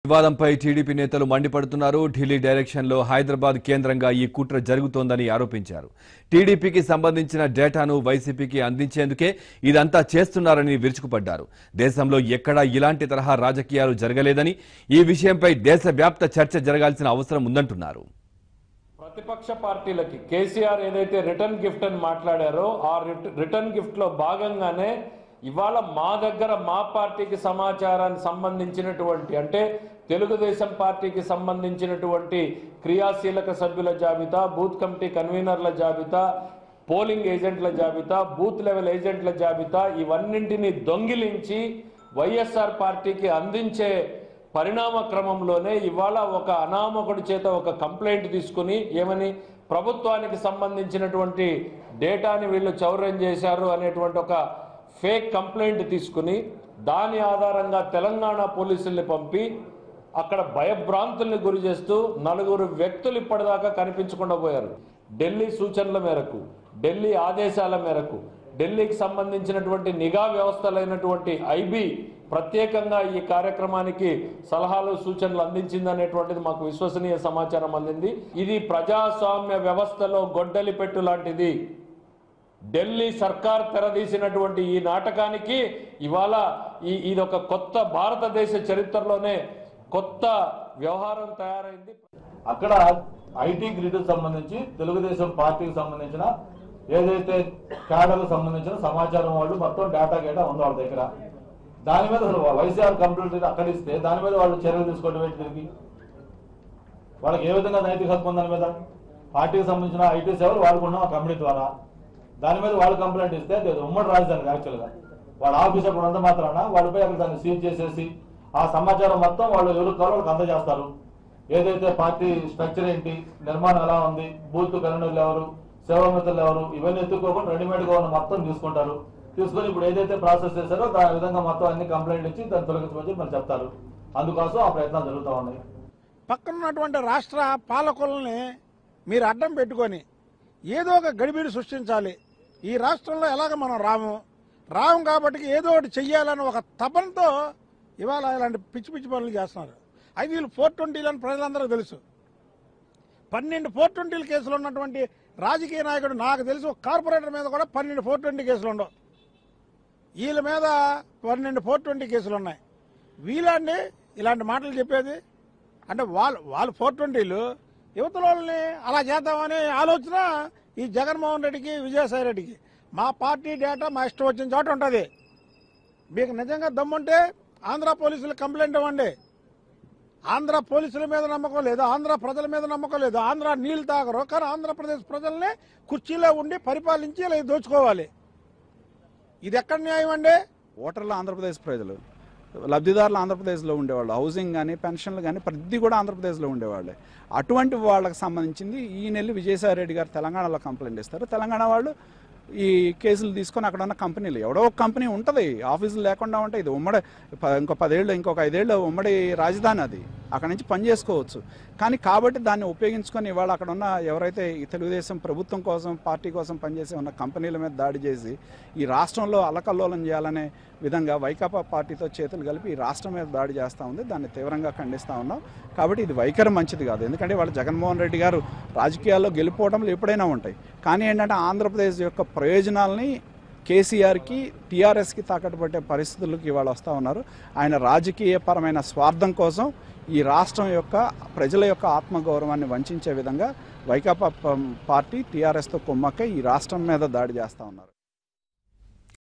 వివాదంపై టీడీపీ నేతలు మండిపడుతున్నారు ఢిల్లీ డైరెక్షన్లో హైదరాబాద్ కేంద్రంగా ఈ కుట్ర జరుగుతోందని ఆరోపించారు టీడీపీకి సంబంధించిన డేటాను వైసీపీకి అందించేందుకే ఇదంతా చేస్తున్నారని విరుచుకుపడ్డారు దేశంలో ఎక్కడా ఇలాంటి తరహా రాజకీయాలు జరగలేదని ఈ విషయంపై దేశవ్యాప్త చర్చ జరగాల్సిన అవసరం ఉందంటున్నారు ప్రతిపక్ష పార్టీలకి కేసీఆర్ ఏదైతే రిటర్న్ గిఫ్ట్ అని మాట్లాడారో ఆ రిట- రిటర్న్ గిఫ్ట్ లో భాగంగానే ఇవాళ మా దగ్గర మా పార్టీకి సమాచారానికి సంబంధించినటువంటి అంటే తెలుగుదేశం పార్టీకి సంబంధించినటువంటి క్రియాశీలక సభ్యుల జాబితా బూత్ కమిటీ కన్వీనర్ల జాబితా పోలింగ్ ఏజెంట్ల జాబితా బూత్ లెవెల్ ఏజెంట్ల జాబితా ఇవన్నింటినీ దొంగిలించి వైఎస్ఆర్ పార్టీకి అందించే పరిణామ క్రమంలోనే ఇవాళ ఒక అనామకుడి చేత ఒక కంప్లైంట్ తీసుకుని ఏమని ప్రభుత్వానికి సంబంధించినటువంటి డేటాని వీళ్ళు చౌర్యం చేశారు అనేటువంటి ఒక ఫేక్ కంప్లైంట్ తీసుకుని దాని ఆధారంగా తెలంగాణ పోలీసుల్ని పంపి అక్కడ భయభ్రాంతుల్ని గురి చేస్తూ నలుగురు వ్యక్తులు ఇప్పటిదాకా కనిపించకుండా పోయారు ఢిల్లీ సూచనల మేరకు ఢిల్లీ ఆదేశాల మేరకు ఢిల్లీకి సంబంధించినటువంటి నిఘా వ్యవస్థలైనటువంటి ఐబీ ప్రత్యేకంగా ఈ కార్యక్రమానికి సలహాలు సూచనలు అందించిందనేటువంటిది మాకు విశ్వసనీయ సమాచారం అందింది ఇది ప్రజాస్వామ్య వ్యవస్థలో గొడ్డలి పెట్టు లాంటిది ఢిల్లీ సర్కార్ తెరదీసినటువంటి ఈ నాటకానికి ఇవాళ ఈ ఇది ఒక కొత్త భారతదేశ చరిత్రలోనే కొత్త వ్యవహారం తయారైంది అక్కడ ఐటీ గ్రిడ్ సంబంధించి తెలుగుదేశం పార్టీకి సంబంధించిన ఏదైతే క్యాడర్కు సంబంధించిన సమాచారం వాళ్ళు మొత్తం డేటా గేటా ఉంది వాళ్ళ దగ్గర దాని మీద అసలు వైసీఆర్ కంప్యూటర్ అక్కడ ఇస్తే దాని మీద వాళ్ళు చర్యలు తీసుకోవడం ఏంటి తిరిగి వాళ్ళకి ఏ విధంగా నైతిక హక్కు ఉంది దాని మీద పార్టీకి సంబంధించిన ఐటీ సేవలు వాడుకున్నాం ఆ కంపెనీ ద్వారా దాని మీద వాళ్ళు కంప్లైంట్ ఇస్తే అది ఉమ్మడి రాజధాని యాక్చువల్గా వాళ్ళ ఆఫీస్ అప్పుడు అంత మాత్రాన వాళ్ళపై అక్కడ దాన్ని సీజ్ చేసేసి ఆ సమాచారం మొత్తం వాళ్ళు ఎవరికి కావాలో వాళ్ళకి అందజేస్తారు ఏదైతే పార్టీ స్ట్రక్చర్ ఏంటి నిర్మాణం ఎలా ఉంది బూత్ కన్వీనర్లు ఎవరు సేవామిత్రులు ఎవరు ఇవన్నీ ఎత్తుక్కోకుండా రెడీమేడ్ గా ఉన్న మొత్తం తీసుకుంటారు తీసుకొని ఇప్పుడు ఏదైతే ప్రాసెస్ చేశారో దాని విధంగా మొత్తం అన్ని కంప్లైంట్లు ఇచ్చి దాన్ని తొలగించమని మరి చెప్తారు అందుకోసం ఆ ప్రయత్నాలు జరుగుతూ ఉన్నాయి పక్కన ఉన్నటువంటి రాష్ట్ర పాలకులని మీరు అడ్డం పెట్టుకొని ఏదో ఒక గడిబిడి సృష్టించాలి ఈ రాష్ట్రంలో ఎలాగ మనం రాము రాము కాబట్టి ఏదో ఒకటి చెయ్యాలని ఒక తపనతో ఇవాళ ఇలాంటి పిచ్చి పిచ్చి పనులు చేస్తున్నారు అది వీళ్ళు ఫోర్ ట్వంటీలని ప్రజలందరికీ తెలుసు పన్నెండు ఫోర్ ట్వంటీల కేసులు ఉన్నటువంటి రాజకీయ నాయకుడు నాకు తెలిసి ఒక కార్పొరేటర్ మీద కూడా పన్నెండు ఫోర్ ట్వంటీ కేసులు ఉండవు వీళ్ళ మీద పన్నెండు ఫోర్ ట్వంటీ కేసులు ఉన్నాయి వీళ్ళండి ఇలాంటి మాటలు చెప్పేది అంటే వాళ్ళు వాళ్ళు ఫోర్ ట్వంటీలు యువతల వాళ్ళని అలా చేద్దామనే ఆలోచన ఈ జగన్మోహన్ రెడ్డికి విజయసాయి రెడ్డికి మా పార్టీ డేటా మా ఇష్టం వచ్చిన చోట ఉంటుంది మీకు నిజంగా దమ్ముంటే ఆంధ్ర పోలీసులు కంప్లైంట్ ఇవ్వండి ఆంధ్ర పోలీసుల మీద నమ్మకం లేదు ఆంధ్ర ప్రజల మీద నమ్మకం లేదు ఆంధ్ర నీళ్లు తాగరు కానీ ఆంధ్రప్రదేశ్ ప్రజల్ని కుర్చీలో ఉండి పరిపాలించి ఇలా దోచుకోవాలి ఇది ఎక్కడ న్యాయం అండి ఓటర్లు ఆంధ్రప్రదేశ్ ప్రజలు లబ్ధిదారులు ఆంధ్రప్రదేశ్లో ఉండేవాళ్ళు హౌసింగ్ కానీ పెన్షన్లు కానీ ప్రతి కూడా ఆంధ్రప్రదేశ్లో ఉండేవాళ్ళే అటువంటి వాళ్ళకి సంబంధించింది ఈ నెల విజయసాయి రెడ్డి గారు తెలంగాణలో కంప్లైంట్ ఇస్తారు తెలంగాణ వాళ్ళు ఈ కేసులు తీసుకొని అక్కడ ఉన్న కంపెనీలు ఎవడో ఒక కంపెనీ ఉంటుంది ఆఫీసులు లేకుండా ఉంటాయి ఇది ఉమ్మడి ప- ఇంకో పదేళ్ళు ఇంకొక ఐదేళ్ళు ఉమ్మడి రాజధాని అది అక్కడ నుంచి పని చేసుకోవచ్చు కానీ కాబట్టి దాన్ని ఉపయోగించుకొని ఇవాళ అక్కడ ఉన్న ఎవరైతే ఈ తెలుగుదేశం ప్రభుత్వం కోసం పార్టీ కోసం పనిచేసే ఉన్న కంపెనీల మీద దాడి చేసి ఈ రాష్ట్రంలో అలకల్లోలం చేయాలనే విధంగా వైకాపా పార్టీతో చేతులు కలిపి ఈ రాష్ట్రం మీద దాడి చేస్తూ ఉంది దాన్ని తీవ్రంగా ఖండిస్తూ ఉన్నాం కాబట్టి ఇది వైఖరి మంచిది కాదు ఎందుకంటే వాళ్ళ జగన్మోహన్ రెడ్డి గారు రాజకీయాల్లో గెలుపోవడంలో ఎప్పుడైనా ఉంటాయి కానీ ఏంటంటే ఆంధ్రప్రదేశ్ యొక్క ప్రయోజనాల్ని కేసీఆర్కి టీఆర్ఎస్కి తాకట్టు పెట్టే పరిస్థితులకు ఇవాళ వస్తూ ఉన్నారు ఆయన రాజకీయపరమైన స్వార్థం కోసం ఈ రాష్ట్రం యొక్క ప్రజల యొక్క ఆత్మగౌరవాన్ని వంచే విధంగా వైకాపా ప- పార్టీ టీఆర్ఎస్తో కుమ్మక్క ఈ రాష్ట్రం మీద దాడి చేస్తూ ఉన్నారు